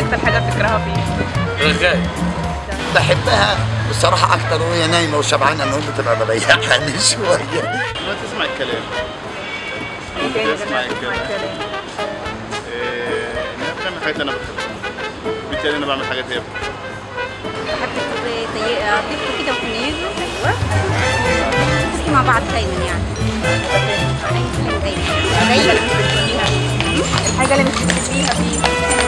اكتر حاجه بتكرهها فيه رغاي بحبها بصراحة أكتر وهي نايمة وشبعانة إن بتبقى مريحاني شوية ما تسمع الكلام ايه تاني غير تسمع إنها تسمع الكلام. الكلام إيه، انها بتعمل حاجات انا بحبها بالتالي انا بعمل حاجات هي بتحبها بحب تضيفوا كده وكنيزو ايوه نحكي مع بعض دايما يعني اي كلام دايما الحاجه اللي دايما مش بتحبيها فيه الحاجه اللي مش بتحبيها فيه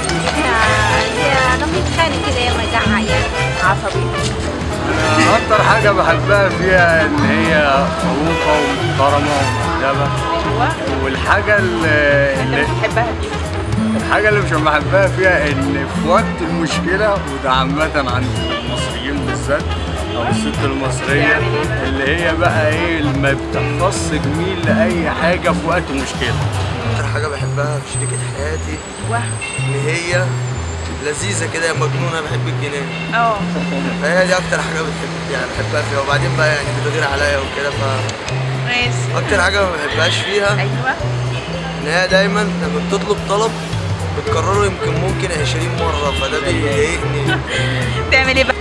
هي لما يتخانق كده يلا يزعق يعني عصبي أنا أكتر حاجة بحبها فيها إن هي خلوقة ومحترمة ومؤدبة ايوه والحاجة اللي, اللي اللي مش بتحبها فيه الحاجة اللي مش بحبها فيها إن في وقت المشكلة وده عامة عند المصريين بالذات أو الست المصرية يعني إيه بقى؟ اللي هي بقى إيه اللي ما بتحفظش جميل لأي حاجة في وقت مشكلة اكتر حاجه بحبها في شريكه حياتي واه ان هي لذيذه كده يا مجنونه بحب الجنان اه فهي دي اكتر حاجه بتحب يعني بحبها فيها وبعدين بقى يعني بتغير عليا وكده ف ماشي اكتر حاجه ما بحبهاش فيها ايوه ان هي دايما لما بتطلب طلب بتكرره يمكن ممكن 20 مره فده بيضايقني تعمل ايه